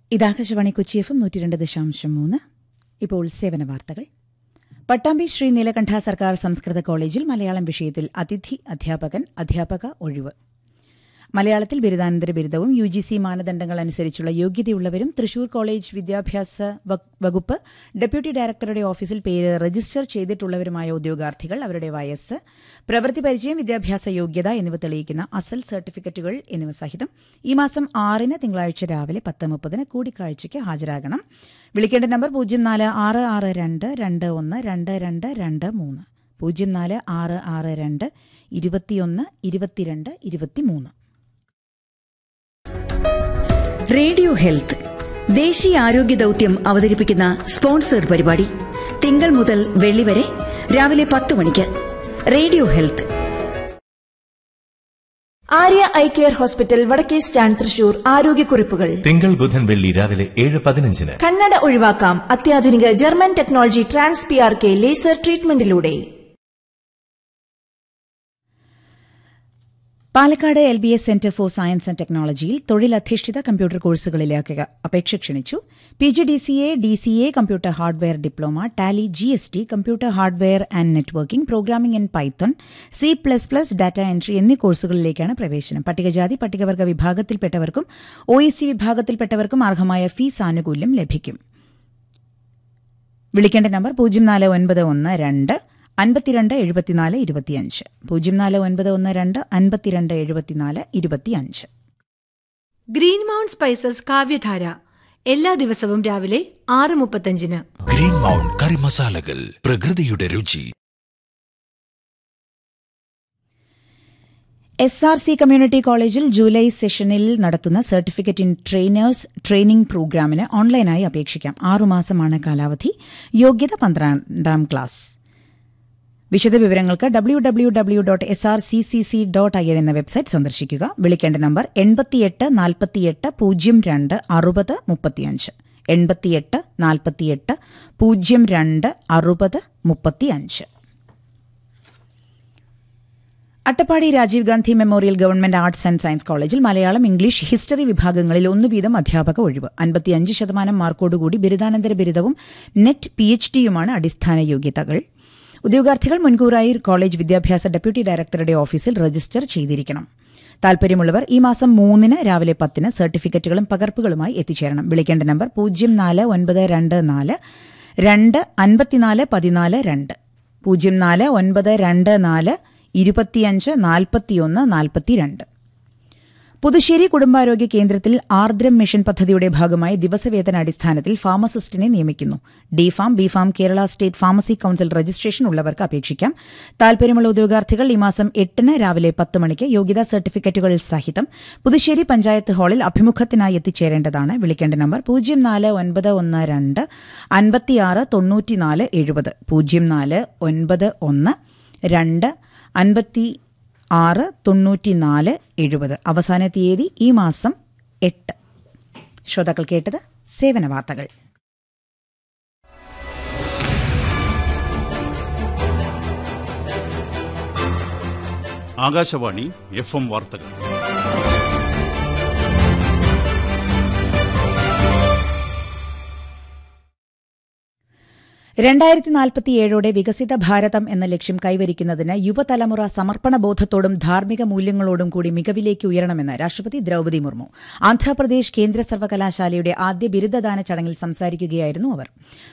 ഇതാകാശവാണി Kochi F M നൂറ്റി രണ്ട് ദശാംശം മൂന്ന് ഇപ്പോൾ സേവന വാർത്തകൾ പട്ടാമ്പി ശ്രീ നീലകണ്ഠ സർക്കാർ സംസ്കൃത കോളേജിൽ മലയാളം വിഷയത്തിൽ അതിഥി അധ്യാപകൻ അധ്യാപക ഒഴിവ് മലയാളത്തിൽ ബിരുദാനന്തര ബിരുദവും യു ജി സി മാനദണ്ഡങ്ങൾ അനുസരിച്ചുള്ള യോഗ്യതയുള്ളവരും തൃശൂർ കോളേജ് വിദ്യാഭ്യാസ വ- വകുപ്പ് ഡെപ്യൂട്ടി ഡയറക്ടറുടെ ഓഫീസിൽ പേര് രജിസ്റ്റർ ചെയ്തിട്ടുള്ളവരുമായ ഉദ്യോഗാർത്ഥികൾ അവരുടെ വയസ്സ് പ്രവൃത്തി പരിചയം വിദ്യാഭ്യാസ യോഗ്യത എന്നിവ തെളിയിക്കുന്ന അസൽ സർട്ടിഫിക്കറ്റുകൾ എന്നിവ സഹിതം ഈ മാസം ആറിന് തിങ്കളാഴ്ച രാവിലെ പത്ത് മുപ്പതിന് കൂടിക്കാഴ്ചയ്ക്ക് ഹാജരാകണം വിളിക്കേണ്ട നമ്പർ പൂജ്യം നാല് ആറ് ആറ് രണ്ട് രണ്ട് ഒന്ന് രണ്ട് രണ്ട് രണ്ട് മൂന്ന് പൂജ്യം നാല് ആറ് ആറ് രണ്ട് ഇരുപത്തിയൊന്ന് ഇരുപത്തിരണ്ട് ഇരുപത്തിമൂന്ന് റേഡിയോ ഹെൽത്ത് ദേശീയ ആരോഗ്യ ദൌത്യം അവതരിപ്പിക്കുന്ന സ്പോൺസേഡ് പരിപാടി തിങ്കൾ മുതൽ വെള്ളി വരെ രാവിലെ പത്ത് മണിക്ക് radio health Arya eye care hospital വടക്കേ സ്റ്റാൻഡ് തൃശൂർ ആരോഗ്യക്കുറിപ്പുകൾ തിങ്കൾ ബുധൻ വെള്ളി രാവിലെ ഏഴ് പതിനഞ്ചിന് കണ്ണട ഒഴിവാക്കാം അത്യാധുനിക German technology trans P R K laser ട്രീറ്റ്മെന്റിലൂടെ Palakkad L B S centre for science and ടെക്നോളജിയിൽ തൊഴിലധിഷ്ഠിത കമ്പ്യൂട്ടർ കോഴ്സുകളിലേക്ക് അപേക്ഷ ക്ഷണിച്ചു P G D C A D C A computer hardware diploma Tally G S T computer hardware and networking programming in Python C plus plus data entry എന്നീ കോഴ്സുകളിലേക്കാണ് പ്രവേശനം പട്ടികജാതി പട്ടികവർഗ വിഭാഗത്തിൽപ്പെട്ടവർക്കും ഒ ഇ സി വിഭാഗത്തിൽപ്പെട്ടവർക്കും അർഹമായ ഫീസ് ആനുകൂല്യം ലഭിക്കും വിളിക്കേണ്ട നമ്പർ പൂജ്യം നാല് ഒൻപത് ഒന്ന് രണ്ട് അൻപത്തിരണ്ട് എഴുപത്തിനാല് ഇരുപത്തിയഞ്ച് പൂജ്യം നാല് ഒൻപത് ഒന്ന് രണ്ട് അൻപത്തിരണ്ട് എഴുപത്തിനാല് ഇരുപത്തിയഞ്ച് ഗ്രീൻ മൗണ്ട് സ്പൈസസ് കാവ്യധാര എല്ലാ ദിവസവും രാവിലെ ആറ് മുപ്പത്തഞ്ചിന് ഗ്രീൻ മൗണ്ട് കറി മസാലകൾ പ്രകൃതിയുടെ രുചി എസ് ആർ സി കമ്മ്യൂണിറ്റി കോളേജിൽ ജൂലൈ സെഷനിൽ നടത്തുന്ന സർട്ടിഫിക്കറ്റ് ഇൻ ട്രെയിനേഴ്സ് ട്രെയിനിംഗ് പ്രോഗ്രാമിന് ഓൺലൈനായി അപേക്ഷിക്കാം ആറുമാസമാണ് കാലാവധി യോഗ്യത പന്ത്രണ്ടാം ക്ലാസ് വിശദവിവരങ്ങൾക്ക് W W W dot S R C C C dot I N എന്ന വെബ്സൈറ്റ് സന്ദർശിക്കുക വിളിക്കേണ്ട നമ്പർ എൺപത്തിയെട്ട് നാൽപ്പത്തിയെട്ട് പൂജ്യം രണ്ട് അറുപത് മുപ്പത്തിയഞ്ച് എൺപത്തിയെട്ട് നാൽപ്പത്തിയെട്ട് പൂജ്യം രണ്ട് അറുപത് മുപ്പത്തിയഞ്ച് Attappadi Rajiv Gandhi memorial government arts and science കോളേജിൽ മലയാളം ഇംഗ്ലീഷ് ഹിസ്റ്ററി വിഭാഗങ്ങളിൽ ഒന്ന് വീതം അധ്യാപക ഒഴിവ് അൻപത്തിയഞ്ച് ശതമാനം മാർക്കോടുകൂടി ബിരുദാനന്തര ബിരുദവും നെറ്റ് പി എച്ച് ഡിയുമാണ് അടിസ്ഥാന യോഗ്യതകൾ ഉദ്യോഗാർത്ഥികൾ മുൻകൂറായി കോളേജ് വിദ്യാഭ്യാസ ഡെപ്യൂട്ടി ഡയറക്ടറുടെ ഓഫീസിൽ രജിസ്റ്റർ ചെയ്തിരിക്കണം താൽപര്യമുള്ളവർ ഈ മാസം മൂന്നിന് രാവിലെ പത്തിന് സർട്ടിഫിക്കറ്റുകളും പകർപ്പുകളുമായി എത്തിച്ചേരണം വിളിക്കേണ്ട നമ്പർ പൂജ്യം നാല് ഒൻപത് രണ്ട് നാല് രണ്ട് അൻപത്തിനാല് പതിനാല് രണ്ട് പൂജ്യം നാല് ഒൻപത് രണ്ട് നാല് ഇരുപത്തിയഞ്ച് നാൽപ്പത്തിയൊന്ന് നാൽപ്പത്തിരണ്ട് പുതുശ്ശേരി കുടുംബാരോഗ്യ കേന്ദ്രത്തിൽ ആർദ്രം മിഷൻ പദ്ധതിയുടെ ഭാഗമായി ദിവസവേതന അടിസ്ഥാനത്തിൽ ഫാർമസിസ്റ്റിനെ നിയമിക്കുന്നു D pharm B pharm Kerala state pharmacy council registration ഉള്ളവർക്ക് അപേക്ഷിക്കാം താൽപര്യമുള്ള ഉദ്യോഗാർത്ഥികൾ ഈ മാസം എട്ടിന് രാവിലെ പത്ത് മണിക്ക് യോഗ്യതാ സർട്ടിഫിക്കറ്റുകൾ സഹിതം പുതുശ്ശേരി പഞ്ചായത്ത് ഹാളിൽ അഭിമുഖത്തിനായി എത്തിച്ചേരേണ്ടതാണ് വിളിക്കേണ്ട നമ്പർ പൂജ്യം നാല് ഒൻപത് ഒന്ന് രണ്ട് അൻപത്തിയാറ് തൊണ്ണൂറ്റിനാല് എഴുപത് പൂജ്യം നാല് ഒൻപത് ഒന്ന് രണ്ട് അൻപത്തി ആറ് തൊണ്ണൂറ്റിനാല് എഴുപത് അവസാന തീയതി ഈ മാസം എട്ട് ശ്രോതാക്കൾ കേട്ടത് സേവന വാർത്തകൾ ആകാശവാണി എഫ് എം വാർത്തകൾ രണ്ടായിരത്തി നാൽപ്പത്തിയേഴോടെ വികസിത ഭാരതം എന്ന ലക്ഷ്യം കൈവരിക്കുന്നതിന് യുവതലമുറ സമർപ്പണ ബോധത്തോടും ധാർമ്മിക മൂല്യങ്ങളോടും കൂടി മികവിലേക്ക് ഉയരണമെന്ന് രാഷ്ട്രപതി ദ്രൌപദി മുർമു ആന്ധ്രാപ്രദേശ് കേന്ദ്ര സർവകലാശാലയുടെ ആദ്യ ബിരുദദാന ചടങ്ങിൽ സംസാരിക്കുകയായിരുന്നു അവർ